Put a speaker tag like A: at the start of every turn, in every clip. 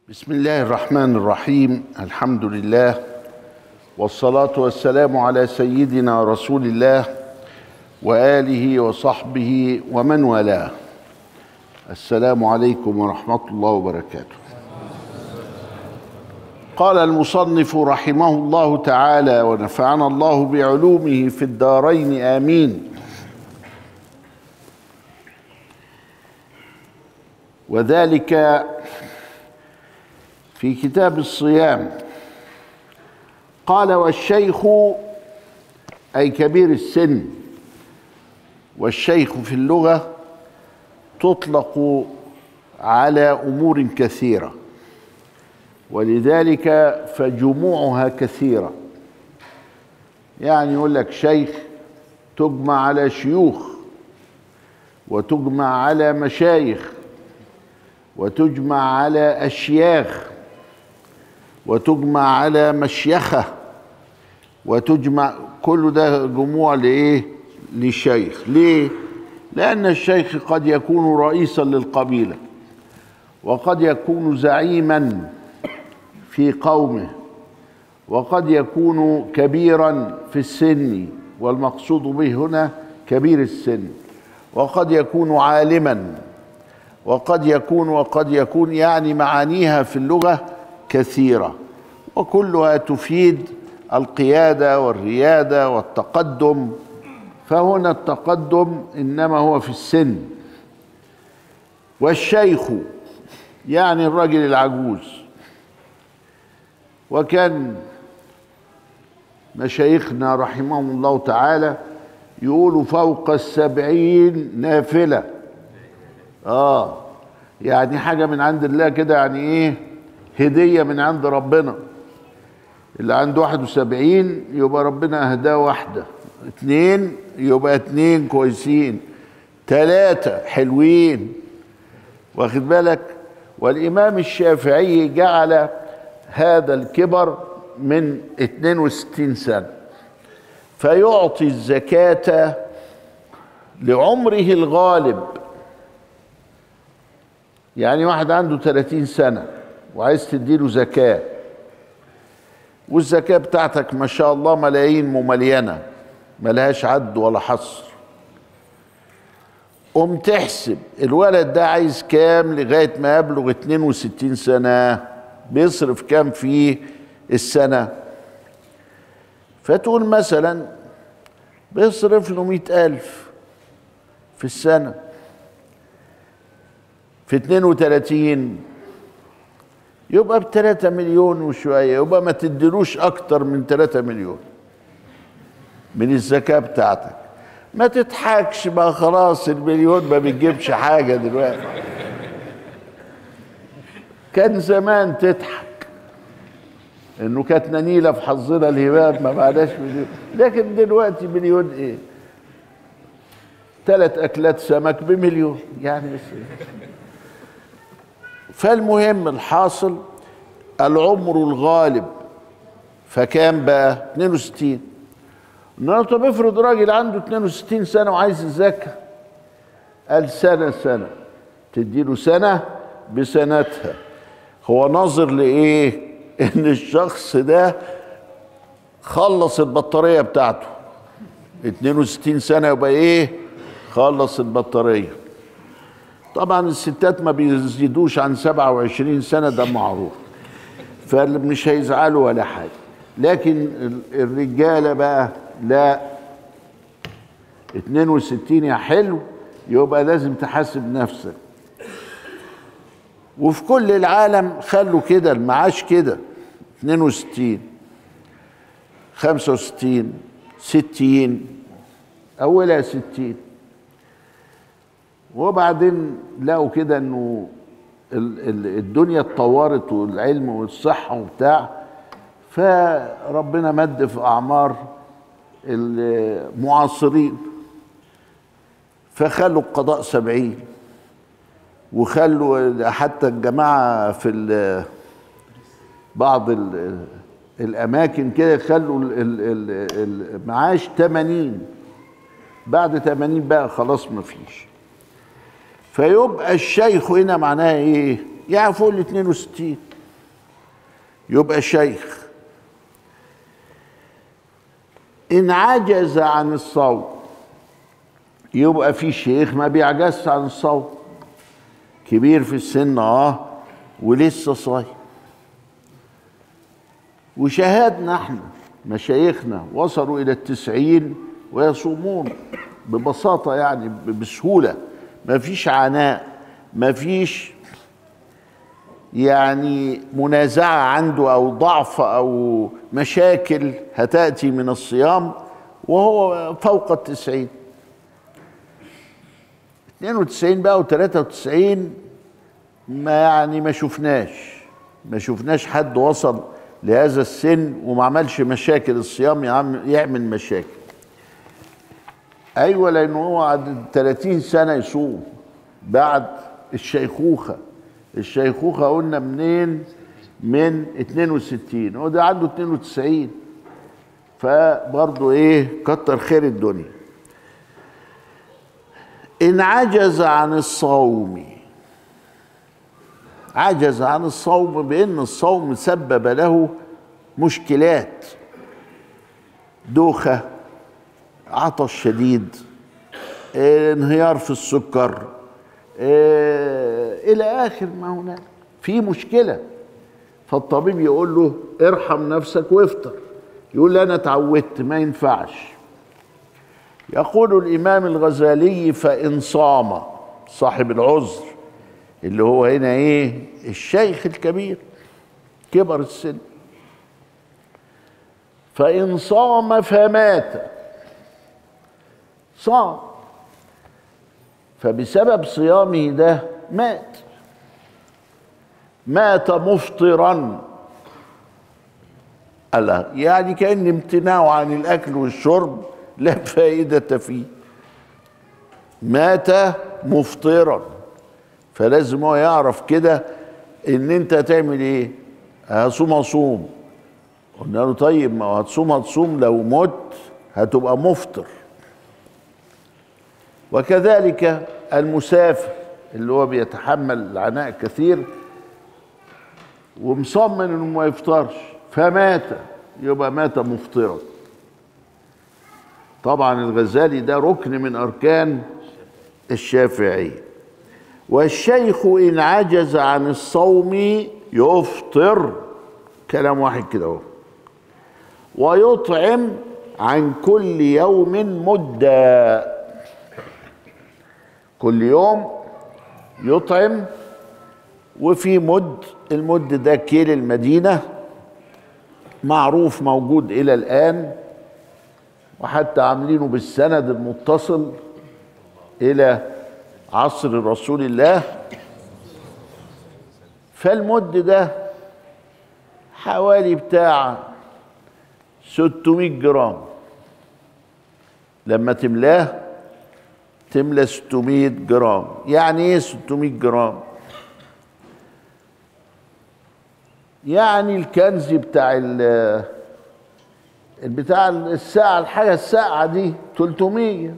A: بسم الله الرحمن الرحيم الحمد لله والصلاة والسلام على سيدنا رسول الله وآله وصحبه ومن والاه السلام عليكم ورحمة الله وبركاته قال المصنف رحمه الله تعالى ونفعنا الله بعلومه في الدارين آمين وذلك في كتاب الصيام قال والشيخ اي كبير السن والشيخ في اللغه تطلق على امور كثيره ولذلك فجموعها كثيره يعني يقول لك شيخ تجمع على شيوخ وتجمع على مشايخ وتجمع على اشياخ وتجمع على مشيخه وتجمع كل ده جموع لايه لشيخ ليه لان الشيخ قد يكون رئيسا للقبيله وقد يكون زعيما في قومه وقد يكون كبيرا في السن والمقصود به هنا كبير السن وقد يكون عالما وقد يكون وقد يكون يعني معانيها في اللغه كثيره وكلها تفيد القياده والرياده والتقدم فهنا التقدم انما هو في السن والشيخ يعني الرجل العجوز وكان مشايخنا رحمهم الله تعالى يقولوا فوق السبعين نافله اه يعني حاجه من عند الله كده يعني ايه هديه من عند ربنا اللي عنده 71 يبقى ربنا اهداه واحده اتنين يبقى اتنين كويسين تلاتة حلوين واخد بالك والامام الشافعي جعل هذا الكبر من 62 سنه فيعطي الزكاه لعمره الغالب يعني واحد عنده 30 سنة وعايز تديله زكاة والزكاة بتاعتك ما شاء الله ملايين مملينة ملهاش عد ولا حصر قوم تحسب الولد ده عايز كام لغاية ما يبلغ 62 سنة بيصرف كام في السنة فتقول مثلا بيصرف له مئة ألف في السنة في 32 يبقى ب 3 مليون وشويه يبقى ما تديلوش اكتر من 3 مليون من الزكاه بتاعتك ما تضحكش بقى خلاص المليون ما بتجيبش حاجه دلوقتي كان زمان تضحك انه كانت ننيله في حظنا الهباب ما بعداش مليون لكن دلوقتي مليون ايه ثلاث اكلات سمك بمليون يعني بس فالمهم الحاصل العمر الغالب فكام بقى 62 انما طب افرض راجل عنده 62 سنه وعايز الزكاه قال سنه سنه تديله سنه بسنتها هو ناظر لايه ان الشخص ده خلص البطاريه بتاعته 62 سنه يبقى ايه خلص البطاريه طبعا الستات ما بيزيدوش عن 27 سنة ده معروف فمش هيزعلوا ولا حاجة لكن الرجالة بقى لا 62 يا حلو يبقى لازم تحاسب نفسك وفي كل العالم خلوا كده المعاش كده 62 65 60 اولها 60 وبعدين لقوا كده انه الدنيا اتطورت والعلم والصحه وبتاع فربنا مد في اعمار المعاصرين فخلوا القضاء سبعين وخلوا حتى الجماعه في بعض الاماكن كده خلوا المعاش 80 بعد 80 بقى خلاص ما فيش فيبقى الشيخ هنا معناها ايه يعني فوق ال 62 يبقى شيخ إن عجز عن الصوم يبقى في شيخ ما بيعجزش عن الصوم كبير في السن اه ولسه صايم وشاهدنا احنا مشايخنا وصلوا الى التسعين ويصومون ببساطة يعني ب- بسهولة ما فيش عناء ما فيش يعني منازعة عنده أو ضعف أو مشاكل هتأتي من الصيام وهو فوق التسعين 92 بقى و93 ما يعني ما شفناش ما شفناش حد وصل لهذا السن وما عملش مشاكل الصيام يعم- يعمل مشاكل ايوه لانه هو بعد 30 سنه يصوم بعد الشيخوخه الشيخوخه قلنا منين من 62 هو ده عنده 92 فبرضه ايه كتر خير الدنيا ان عجز عن الصوم عجز عن الصوم بان الصوم سبب له مشكلات دوخه عطش شديد آه، انهيار في السكر آه، الى اخر ما هناك في مشكله فالطبيب يقول له ارحم نفسك وافطر يقول له انا اتعودت ما ينفعش يقول الامام الغزالي فان صام صاحب العذر اللي هو هنا ايه الشيخ الكبير كبر السن فان صام فمات صام فبسبب صيامه ده مات مات مفطرا ألا يعني كأن امتناعه عن الأكل والشرب لا فائدة فيه مات مفطرا فلازم هو يعرف كده ان انت هتعمل ايه هصوم اصوم قلنا له طيب ما هو هتصوم هتصوم لو مت هتبقى مفطر وكذلك المسافر اللي هو بيتحمل العناء كثير ومصمم انه ما يفطرش فمات يبقى مات مفطرا طبعا الغزالي ده ركن من اركان الشافعيه والشيخ ان عجز عن الصوم يفطر كلام واحد كده اهو ويطعم عن كل يوم مده كل يوم يطعم وفي مد المد ده كيل المدينة معروف موجود إلى الآن وحتى عاملينه بالسند المتصل إلى عصر رسول الله فالمد ده حوالي بتاع 600 جرام لما تملاه تملى 600 جرام يعني ايه 600 جرام يعني الكنز بتاع ال بتاع الساعة الحاجة الساعة دي 300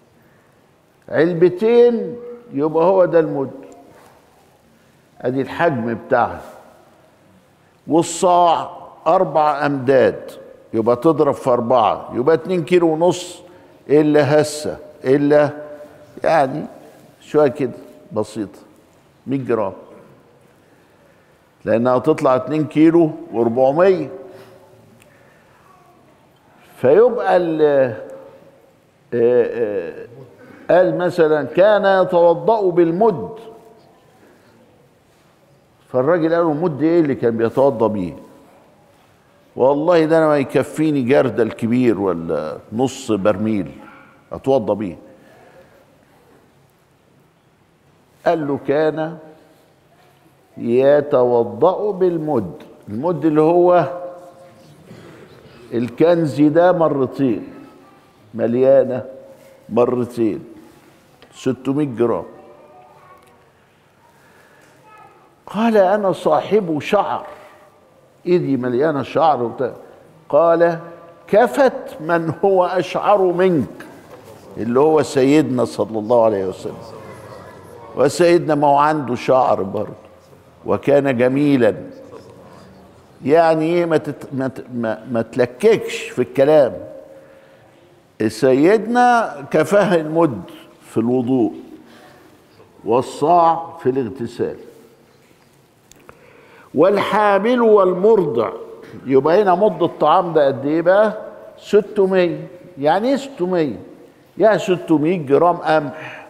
A: علبتين يبقى هو ده المد ادي الحجم بتاعها والصاع اربع امداد يبقى تضرب في اربعة يبقى اتنين كيلو ونص الا هسه الا يعني شوية كده بسيطة 100 جرام لأنها تطلع 2 كيلو و400 فيبقى ال قال مثلا كان يتوضأ بالمد فالراجل قال له المد ايه اللي كان بيتوضأ بيه والله ده انا ما يكفيني جردل كبير ولا نص برميل اتوضى بيه قال له كان يتوضأ بالمد المد اللي هو الكنز ده مرتين مليانة مرتين 600 جرام قال أنا صاحب شعر إيدي مليانة شعر وبتاع قال كفت من هو أشعر منك اللي هو سيدنا صلى الله عليه وسلم وسيدنا ما هو عنده شعر برضه وكان جميلا يعني ايه ما, تت... ما, ت... ما, ما تلككش في الكلام سيدنا كفاه المد في الوضوء والصاع في الاغتسال والحامل والمرضع يبقى هنا مد الطعام ده قد ايه بقى 600 يعني ايه 600 يعني 600 جرام قمح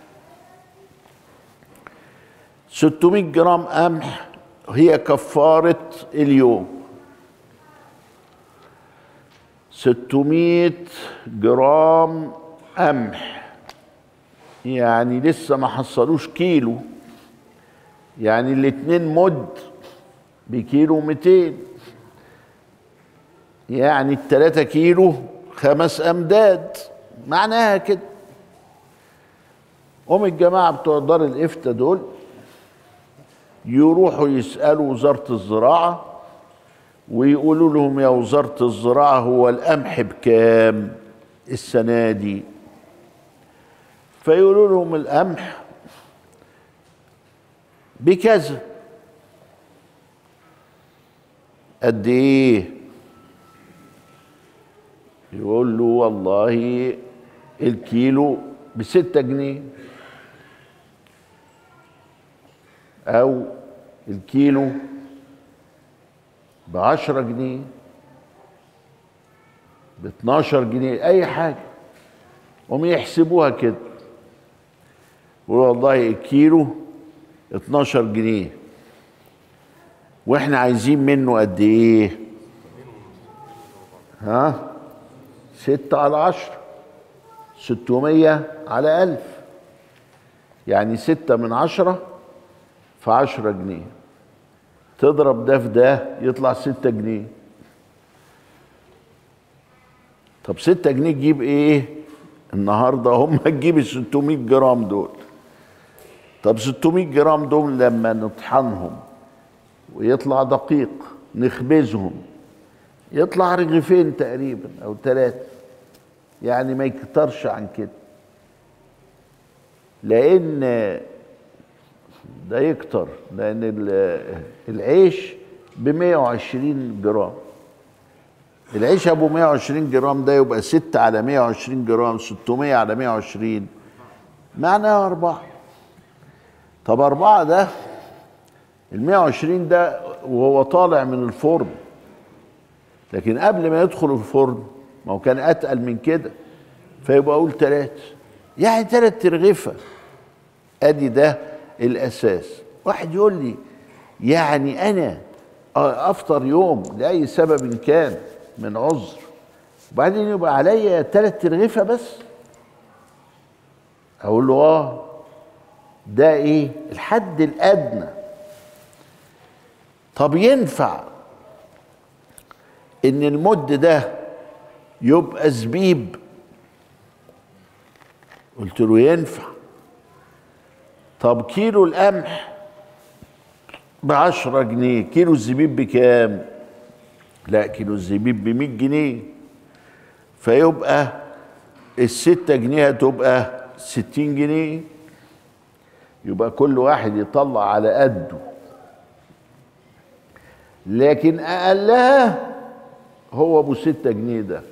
A: 600 جرام قمح هي كفارة اليوم 600 جرام قمح يعني لسه ما حصلوش كيلو يعني الاتنين مد بكيلو 200 يعني التلاتة كيلو خمس أمداد معناها كده هم الجماعة بتوع دار الإفتاء دول يروحوا يسألوا وزارة الزراعة ويقولوا لهم يا وزارة الزراعة هو القمح بكام السنة دي فيقولوا لهم القمح بكذا قد ايه يقول له والله الكيلو بستة جنيه او الكيلو بعشرة جنيه باتناشر جنيه اي حاجة هم يحسبوها كده يقولوا والله الكيلو اتناشر جنيه واحنا عايزين منه قد ايه ها ستة على عشرة ستمية على ألف يعني ستة من عشرة في عشرة جنيه تضرب ده في ده يطلع ستة جنيه طب ستة جنيه تجيب ايه النهاردة هم تجيب ال 600 جرام دول طب 600 جرام دول لما نطحنهم ويطلع دقيق نخبزهم يطلع رغيفين تقريبا او ثلاثة يعني ما يكترش عن كده لان ده يكتر لان العيش ب 120 جرام العيش ابو 120 جرام ده يبقى 6 على 120 جرام 600 على 120 معناها أربعة طب أربعة ده ال 120 ده وهو طالع من الفرن لكن قبل ما يدخل الفرن ما هو كان اتقل من كده فيبقى اقول ثلاثة يعني ثلاث ترغفة ادي ده الاساس واحد يقول لي يعني انا افطر يوم لاي سبب كان من عذر وبعدين يبقى عليا ثلاث ترغفة بس اقول له اه ده ايه الحد الادنى طب ينفع ان المد ده يبقى زبيب قلت له ينفع طب كيلو القمح بعشرة جنيه كيلو الزبيب بكام لا كيلو الزبيب بمية جنيه فيبقى الستة جنيه هتبقى ستين جنيه يبقى كل واحد يطلع على قده لكن أقلها هو ابو ستة جنيه ده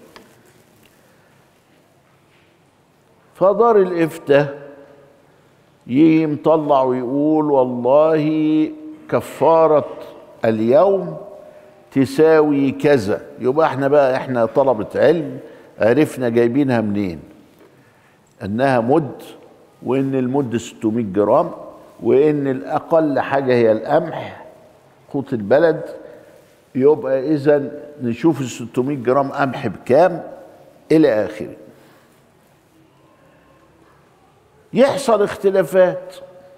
A: فدار الافتاء يجي مطلع ويقول والله كفارة اليوم تساوي كذا يبقى احنا بقى احنا طلبة علم عرفنا جايبينها منين انها مد وان المد 600 جرام وان الاقل حاجة هي القمح قوت البلد يبقى اذا نشوف ال 600 جرام قمح بكام الى اخره يحصل اختلافات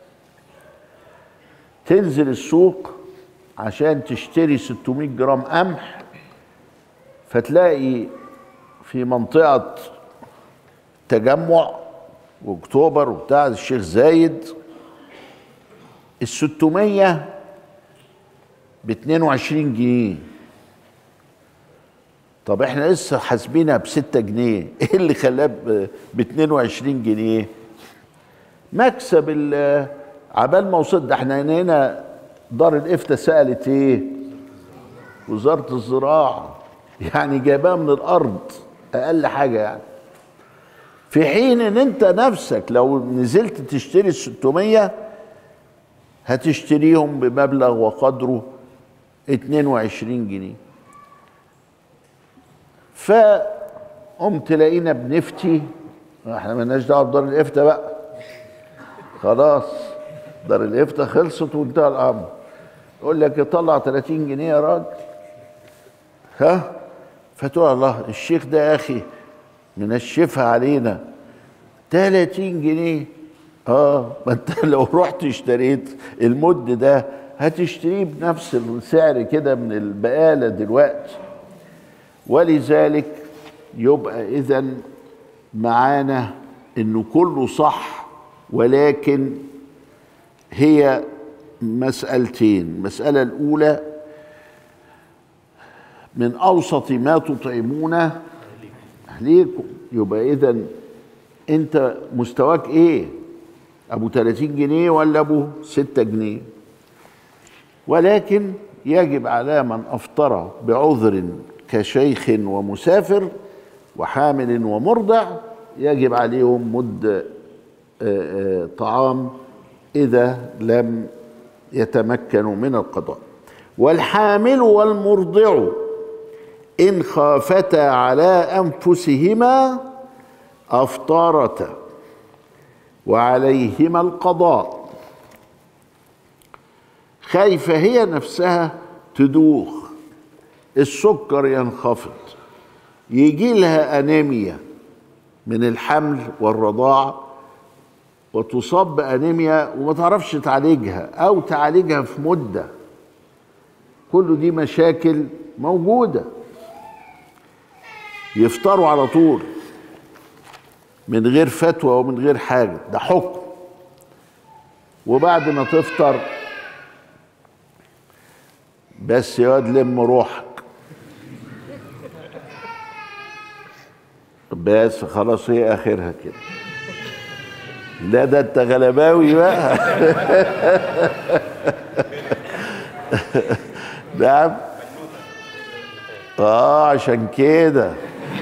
A: تنزل السوق عشان تشتري 600 جرام قمح فتلاقي في منطقة تجمع واكتوبر وبتاع الشيخ زايد ال 600 ب 22 جنيه طب احنا لسه حاسبينها ب 6 جنيه ايه اللي خلاه ب 22 جنيه مكسب عبال ما وصلت ده احنا هنا دار الافتاء سالت ايه وزاره الزراعه يعني جايباها من الارض اقل حاجه يعني في حين ان انت نفسك لو نزلت تشتري ال 600 هتشتريهم بمبلغ وقدره 22 جنيه فقمت لقينا بنفتي احنا مالناش دعوه بدار الافتاء بقى خلاص دار الافتاء خلصت وانتهى الامر يقول لك يطلع 30 جنيه يا راجل ها فتقول الله الشيخ ده يا اخي منشفها علينا 30 جنيه اه ما انت لو رحت اشتريت المد ده هتشتريه بنفس السعر كده من البقاله دلوقتي ولذلك يبقى اذا معانا انه كله صح ولكن هي مسألتين المسألة الأولى من أوسط ما تطعمون أهليكم يبقى إذا أنت مستواك إيه؟ أبو 30 جنيه ولا أبو 6 جنيه؟ ولكن يجب على من أفطر بعذر كشيخ ومسافر وحامل ومرضع يجب عليهم مد طعام إذا لم يتمكنوا من القضاء والحامل والمرضع إن خافتا على أنفسهما أفطارتا وعليهما القضاء خايفة هي نفسها تدوخ السكر ينخفض يجي لها أنيميا من الحمل والرضاعة وتصاب بأنيميا وما تعرفش تعالجها أو تعالجها في مدة كل دي مشاكل موجودة يفطروا على طول من غير فتوى ومن غير حاجة ده حكم وبعد ما تفطر بس يا واد لم روحك بس خلاص هي اخرها كده لا ده انت غلباوي بقى نعم اه عشان كده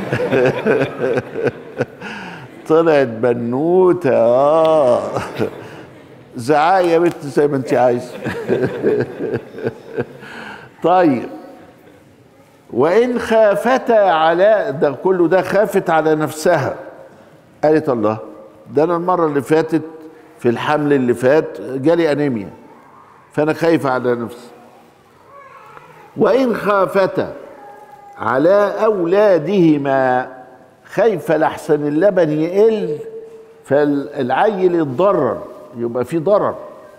A: طلعت بنوته اه زعاق يا بنت زي ما انت عايزه طيب وإن خافتا على ده كله ده خافت على نفسها قالت الله ده أنا المرة اللي فاتت في الحمل اللي فات جالي أنيميا فأنا خايفة على نفسي وإن خافتا على أولادهما خايفة لحسن اللبن يقل فالعيل يتضرر يبقى في ضرر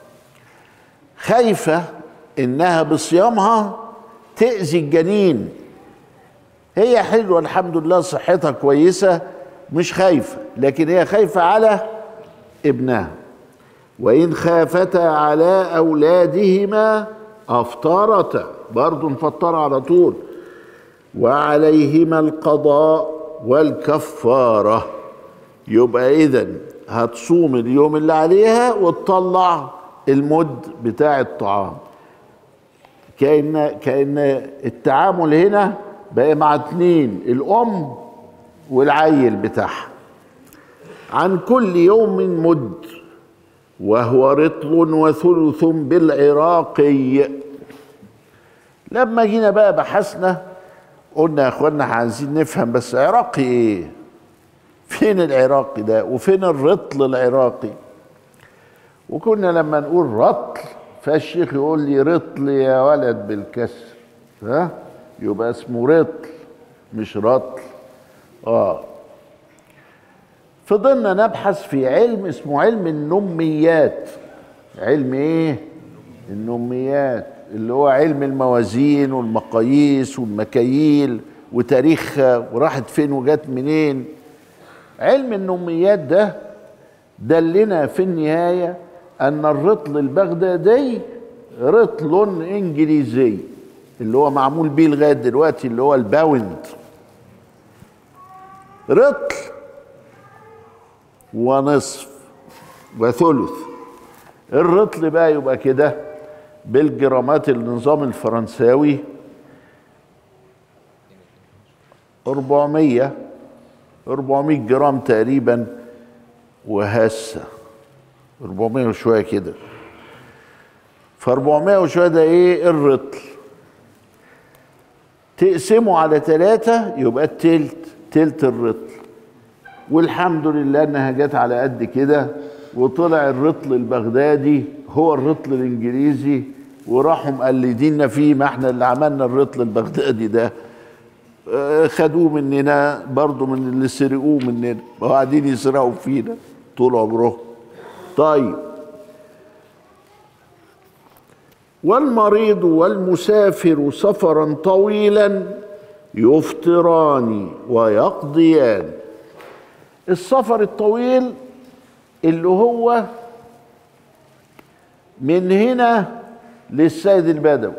A: خايفة إنها بصيامها تأذي الجنين هي حلوة الحمد لله صحتها كويسة مش خايفة لكن هي خايفة على ابنها وإن خافتا على أولادهما أفطرتا برضو مفطرة على طول وعليهما القضاء والكفارة يبقى إذا هتصوم اليوم اللي عليها وتطلع المد بتاع الطعام كأن كأن التعامل هنا بقى مع اتنين الأم والعيل بتاعها عن كل يوم مد وهو رطل وثلث بالعراقي لما جينا بقى بحثنا قلنا يا اخوانا عايزين نفهم بس عراقي ايه فين العراقي ده وفين الرطل العراقي وكنا لما نقول رطل فالشيخ يقول لي رطل يا ولد بالكسر ها يبقى اسمه رطل مش رطل اه فضلنا نبحث في علم اسمه علم النميات علم ايه النميات اللي هو علم الموازين والمقاييس والمكاييل وتاريخها وراحت فين وجت منين علم النميات ده دلنا في النهايه ان الرطل البغدادي رطل انجليزي اللي هو معمول بيه لغايه دلوقتي اللي هو الباوند رطل ونصف وثلث الرطل بقى يبقى كده بالجرامات النظام الفرنساوي 400 400 جرام تقريبا وهسه 400 وشويه كده ف 400 وشويه ده ايه الرطل تقسمه على ثلاثة يبقى التلت تلت الرطل والحمد لله انها جت على قد كده وطلع الرطل البغدادي هو الرطل الانجليزي وراحوا مقلديننا فيه ما احنا اللي عملنا الرطل البغدادي ده آه، خدوه مننا برضو من اللي سرقوه مننا وقاعدين يسرقوا فينا طول عمرهم طيب والمريض والمسافر سفرا طويلا يفطران ويقضيان السفر الطويل اللي هو من هنا للسيد البدوي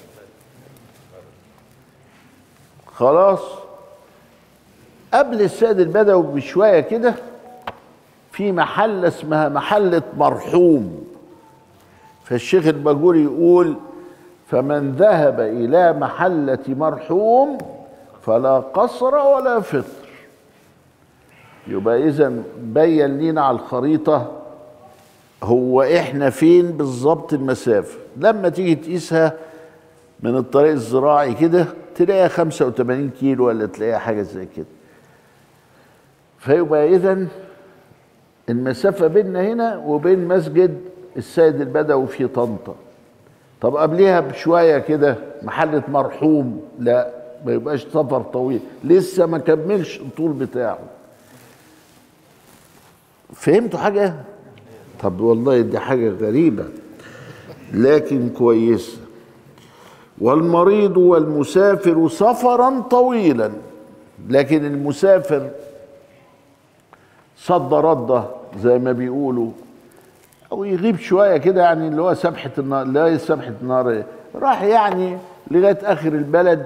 A: خلاص قبل السيد البدوي بشويه كده في محلة اسمها محلة مرحوم فالشيخ الباجوري يقول فمن ذهب إلى محلة مرحوم فلا قصر ولا فطر يبقى إذا بين لينا على الخريطة هو إحنا فين بالظبط المسافة لما تيجي تقيسها من الطريق الزراعي كده تلاقيها 85 كيلو ولا تلاقيها حاجة زي كده فيبقى إذا المسافة بيننا هنا وبين مسجد السيد البدوي في طنطا طب قبليها بشوية كده محلة مرحوم لا ما يبقاش سفر طويل لسه ما كملش الطول بتاعه فهمتوا حاجة؟ طب والله دي حاجة غريبة لكن كويسة والمريض والمسافر سفرا طويلا لكن المسافر صد رده زي ما بيقولوا او يغيب شويه كده يعني اللي هو سبحه النار اللي هي سبحه النار إيه؟ راح يعني لغايه اخر البلد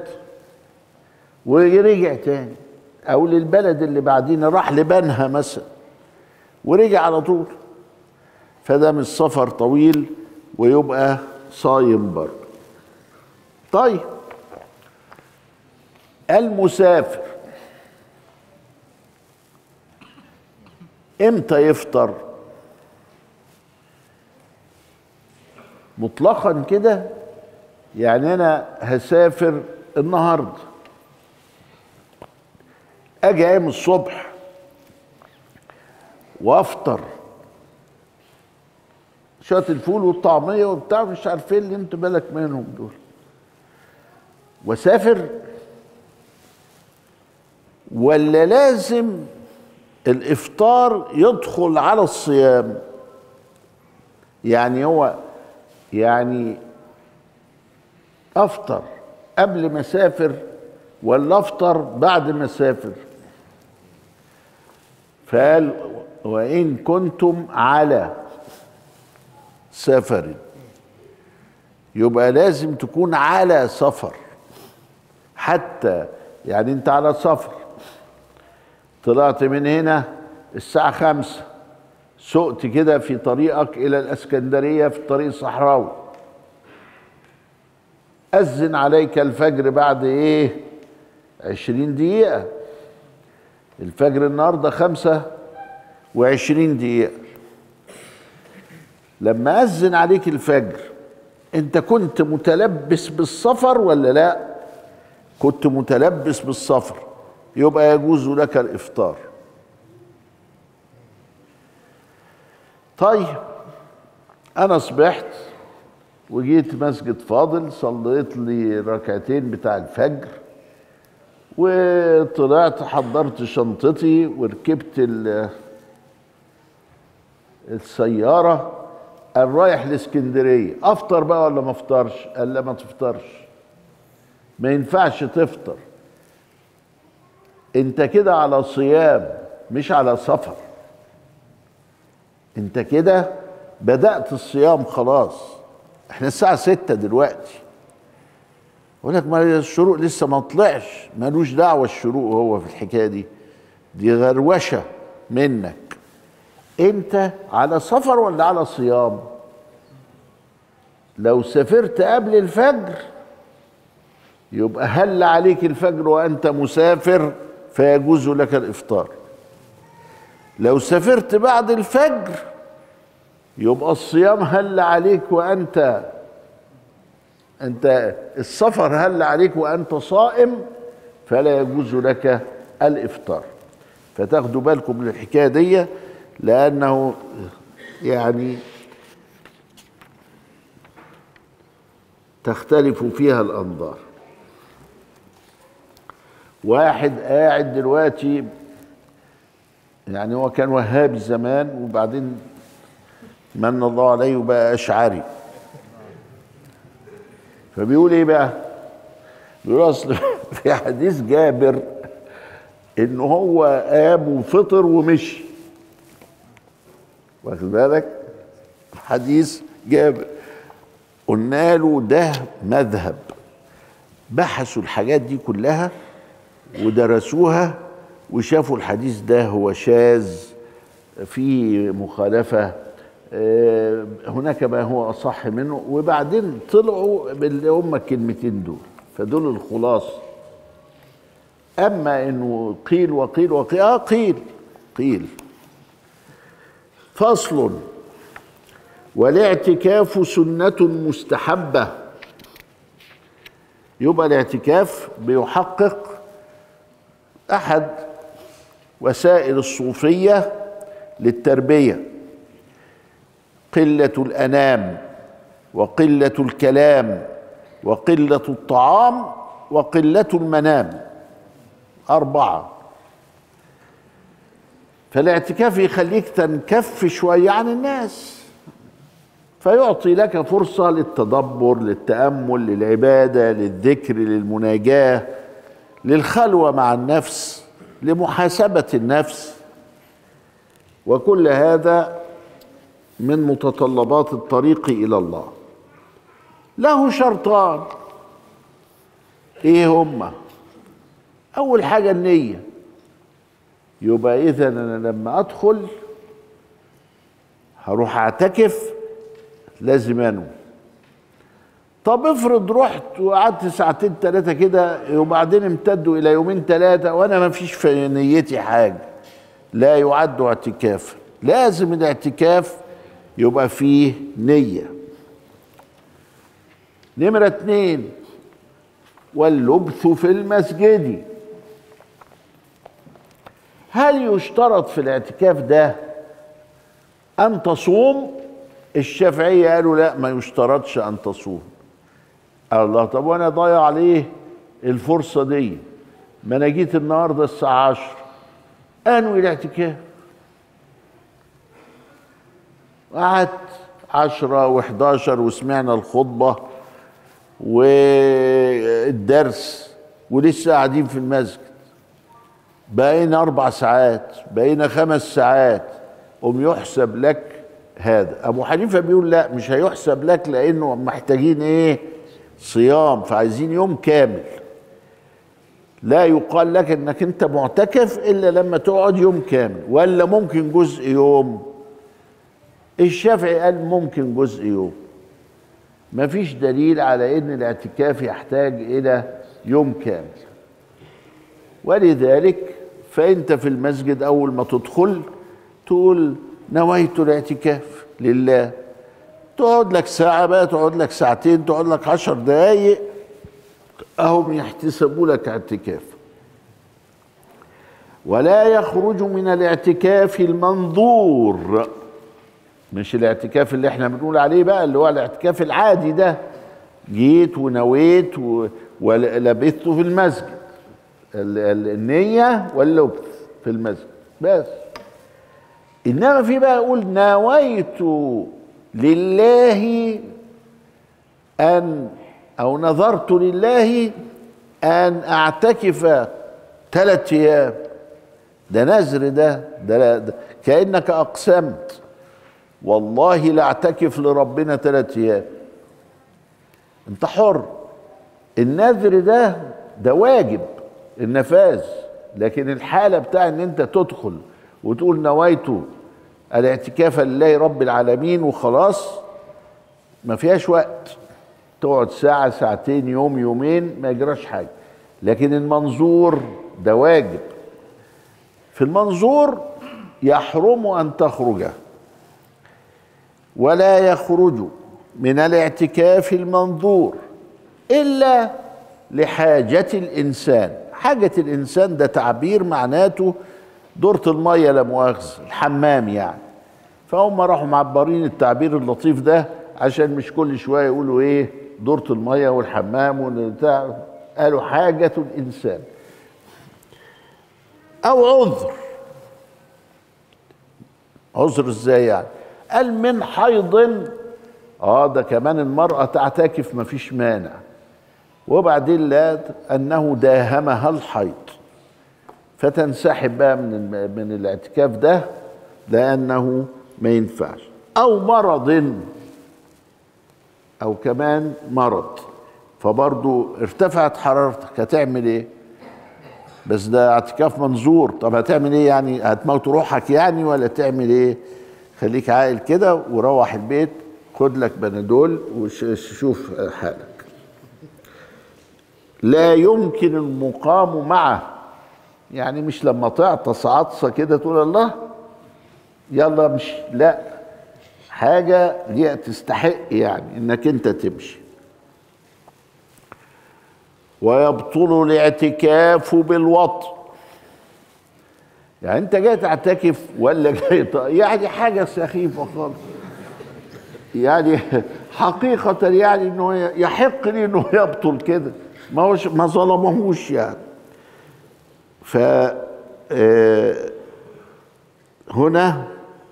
A: ورجع تاني او للبلد اللي بعدين راح لبنها مثلا ورجع على طول فده مش سفر طويل ويبقى صايم برضه طيب المسافر امتى يفطر مطلقا كده يعني انا هسافر النهارده اجي ايام الصبح وافطر شويه الفول والطعميه وبتاع مش عارفين اللي انت بالك منهم دول واسافر ولا لازم الافطار يدخل على الصيام يعني هو يعني افطر قبل ما اسافر ولا افطر بعد ما اسافر فقال وان كنتم على سفر يبقى لازم تكون على سفر حتى يعني انت على سفر طلعت من هنا الساعة خمسة سقت كده في طريقك إلى الأسكندرية في الطريق الصحراوي أذن عليك الفجر بعد إيه عشرين دقيقة الفجر النهاردة خمسة وعشرين دقيقة لما أذن عليك الفجر أنت كنت متلبس بالسفر ولا لا كنت متلبس بالسفر يبقى يجوز لك الافطار طيب انا صبحت وجيت مسجد فاضل صليت لي ركعتين بتاع الفجر وطلعت حضرت شنطتي وركبت ال- السيارة قال رايح لاسكندرية افطر بقى ولا ما افطرش قال لا ما تفطرش ما ينفعش تفطر انت كده على صيام مش على سفر انت كده بدأت الصيام خلاص احنا الساعة ستة دلوقتي يقول لك ما الشروق لسه ما طلعش ملوش دعوة الشروق هو في الحكاية دي دي غروشة منك انت على سفر ولا على صيام لو سافرت قبل الفجر يبقى هل عليك الفجر وانت مسافر فيجوز لك الافطار لو سافرت بعد الفجر يبقى الصيام هل عليك وانت انت السفر هل عليك وانت صائم فلا يجوز لك الافطار فتاخدوا بالكم من الحكايه دي لانه يعني تختلف فيها الانظار واحد قاعد دلوقتي يعني هو كان وهابي زمان وبعدين من الله عليه وبقى اشعري فبيقول ايه بقى بيقول اصل في حديث جابر ان هو قام وفطر ومشي واخد بالك حديث جابر قلنا له ده مذهب بحثوا الحاجات دي كلها ودرسوها وشافوا الحديث ده هو شاذ في مخالفة آه، هناك ما هو أصح منه وبعدين طلعوا باللي هم الكلمتين دول فدول الخلاصة أما إنه قيل وقيل وقيل آه قيل قيل فصل والاعتكاف سنة مستحبة يبقى الاعتكاف بيحقق أحد وسائل الصوفية للتربية قلة الأنام وقلة الكلام وقلة الطعام وقلة المنام أربعة فالاعتكاف يخليك تنكف شوية عن الناس فيعطي لك فرصة للتدبر للتأمل للعبادة للذكر للمناجاة للخلوة مع النفس لمحاسبة النفس وكل هذا من متطلبات الطريق إلى الله له شرطان ايه هما اول حاجة النية يبقى اذا انا لما ادخل هروح اعتكف لازم انوي طب افرض رحت وقعدت ساعتين ثلاثة كده وبعدين امتدوا إلى يومين ثلاثة وأنا ما فيش في نيتي حاجة لا يعد اعتكاف لازم الاعتكاف يبقى فيه نية نمرة اتنين واللبث في المسجد هل يشترط في الاعتكاف ده أن تصوم الشافعية قالوا لا ما يشترطش أن تصوم الله طب وانا ضايع عليه الفرصه دي ما انا جيت النهارده الساعه 10 انوي الاعتكاف قعدت 10 و11 وسمعنا الخطبه والدرس ولسه قاعدين في المسجد بقينا اربع ساعات بقينا خمس ساعات قوم يحسب لك هذا ابو حنيفه بيقول لا مش هيحسب لك لانه محتاجين ايه صيام فعايزين يوم كامل لا يقال لك انك انت معتكف الا لما تقعد يوم كامل ولا ممكن جزء يوم الشافعي قال ممكن جزء يوم مفيش دليل على ان الاعتكاف يحتاج الى يوم كامل ولذلك فانت في المسجد اول ما تدخل تقول نويت الاعتكاف لله تقعد لك ساعة بقى تقعد لك ساعتين تقعد لك عشر دقايق أهم يحتسبوا لك اعتكاف ولا يخرج من الاعتكاف المنظور مش الاعتكاف اللي احنا بنقول عليه بقى اللي هو الاعتكاف العادي ده جيت ونويت ولبثت في المسجد النية واللبث في المسجد بس انما في بقى يقول نويت لله ان او نظرت لله ان اعتكف ثلاث ايام ده نذر ده, ده, ده كانك اقسمت والله لا اعتكف لربنا ثلاث ايام انت حر النذر ده ده واجب النفاذ لكن الحاله بتاع ان انت تدخل وتقول نويت الاعتكاف لله رب العالمين وخلاص ما فيهاش وقت تقعد ساعة ساعتين يوم يومين ما يجراش حاجة لكن المنظور ده واجب في المنظور يحرم أن تخرج ولا يخرج من الاعتكاف المنظور إلا لحاجة الإنسان حاجة الإنسان ده تعبير معناته دورة المية لا مؤاخذة الحمام يعني فهم راحوا معبرين التعبير اللطيف ده عشان مش كل شوية يقولوا إيه دورة المية والحمام والبتاع قالوا حاجة الإنسان أو عذر عذر إزاي يعني قال من حيض اه ده كمان المرأة تعتكف مفيش مانع وبعدين لا انه داهمها الحيض فتنسحب بقى من من الاعتكاف ده لانه ما ينفعش او مرض او كمان مرض فبرضو ارتفعت حرارتك هتعمل ايه بس ده اعتكاف منظور طب هتعمل ايه يعني هتموت روحك يعني ولا تعمل ايه خليك عاقل كده وروح البيت خد لك بنادول وشوف حالك لا يمكن المقام معه يعني مش لما تعطس عطسه كده تقول الله يلا مش لا حاجه ليها تستحق يعني انك انت تمشي ويبطل الاعتكاف بالوطء يعني انت جاي تعتكف ولا جاي يعني حاجه سخيفه خالص يعني حقيقة يعني انه يحق لي انه يبطل كده ما هوش ما ظلمهوش يعني ف هنا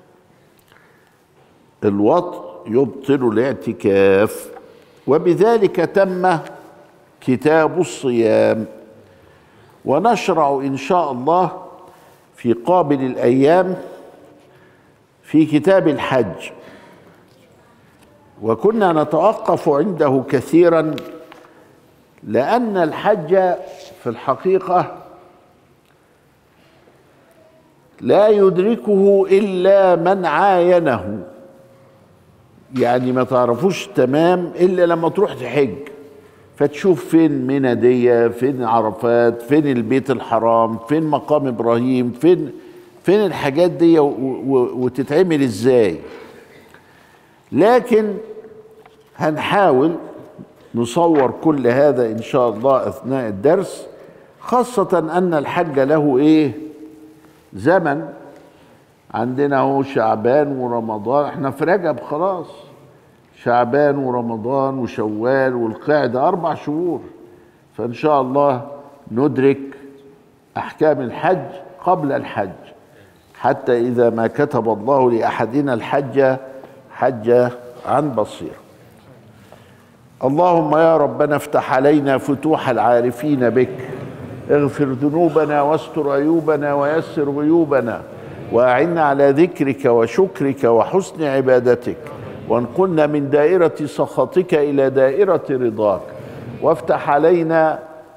A: الوطء يبطل الاعتكاف وبذلك تم كتاب الصيام ونشرع ان شاء الله في قابل الايام في كتاب الحج وكنا نتوقف عنده كثيرا لان الحج في الحقيقه لا يدركه الا من عاينه يعني ما تعرفوش تمام الا لما تروح تحج فتشوف فين منى دي فين عرفات فين البيت الحرام فين مقام ابراهيم فين فين الحاجات دي وتتعمل ازاي لكن هنحاول نصور كل هذا ان شاء الله اثناء الدرس خاصة ان الحج له ايه زمن عندنا هو شعبان ورمضان احنا في رجب خلاص شعبان ورمضان وشوال والقعدة أربع شهور فإن شاء الله ندرك أحكام الحج قبل الحج حتى إذا ما كتب الله لأحدنا الحج حج عن بصير اللهم يا ربنا افتح علينا فتوح العارفين بك اغفر ذنوبنا واستر عيوبنا ويسر غيوبنا واعنا على ذكرك وشكرك وحسن عبادتك وانقلنا من دائرة سخطك إلى دائرة رضاك وافتح علينا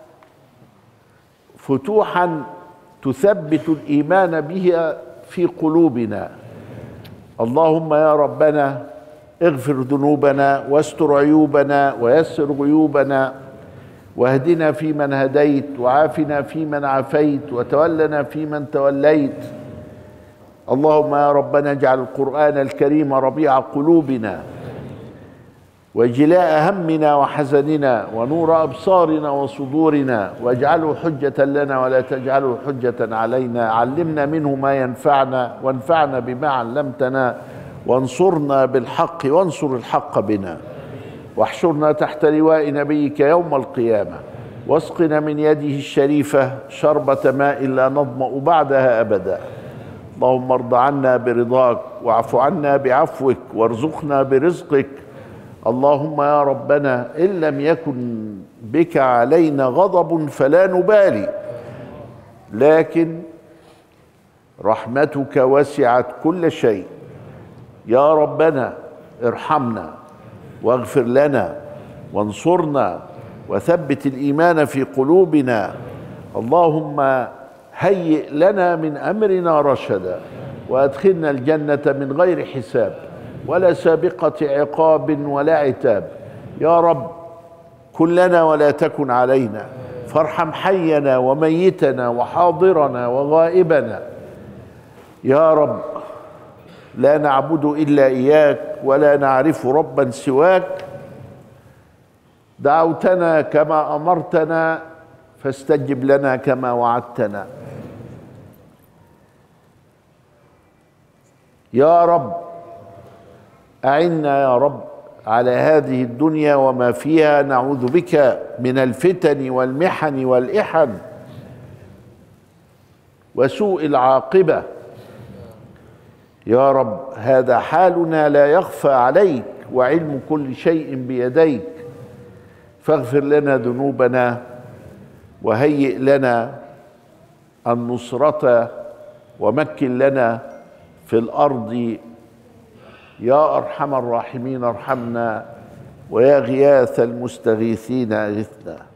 A: فتوحا تثبت الإيمان بها في قلوبنا اللهم يا ربنا اغفر ذنوبنا واستر عيوبنا ويسر غيوبنا واهدنا فيمن هديت وعافنا فيمن عافيت وتولنا فيمن توليت اللهم يا ربنا اجعل القرآن الكريم ربيع قلوبنا وجلاء همنا وحزننا ونور أبصارنا وصدورنا واجعله حجة لنا ولا تجعله حجة علينا علمنا منه ما ينفعنا وانفعنا بما علمتنا وانصرنا بالحق وانصر الحق بنا واحشرنا تحت لواء نبيك يوم القيامة واسقنا من يده الشريفة شربة ماء لا نظمأ بعدها أبدا اللهم ارض عنا برضاك واعف عنا بعفوك وارزقنا برزقك اللهم يا ربنا ان لم يكن بك علينا غضب فلا نبالي لكن رحمتك وسعت كل شيء يا ربنا ارحمنا واغفر لنا وانصرنا وثبت الايمان في قلوبنا اللهم هيئ لنا من امرنا رشدا وادخلنا الجنه من غير حساب ولا سابقه عقاب ولا عتاب يا رب كن لنا ولا تكن علينا فارحم حينا وميتنا وحاضرنا وغائبنا يا رب لا نعبد الا اياك ولا نعرف ربا سواك دعوتنا كما امرتنا فاستجب لنا كما وعدتنا يا رب اعنا يا رب على هذه الدنيا وما فيها نعوذ بك من الفتن والمحن والإحن وسوء العاقبة يا رب هذا حالنا لا يخفى عليك وعلم كل شيء بيديك فاغفر لنا ذنوبنا وهيئ لنا النصرة ومكن لنا في الأرض يا ارحم الراحمين ارحمنا ويا غياث المستغيثين اغثنا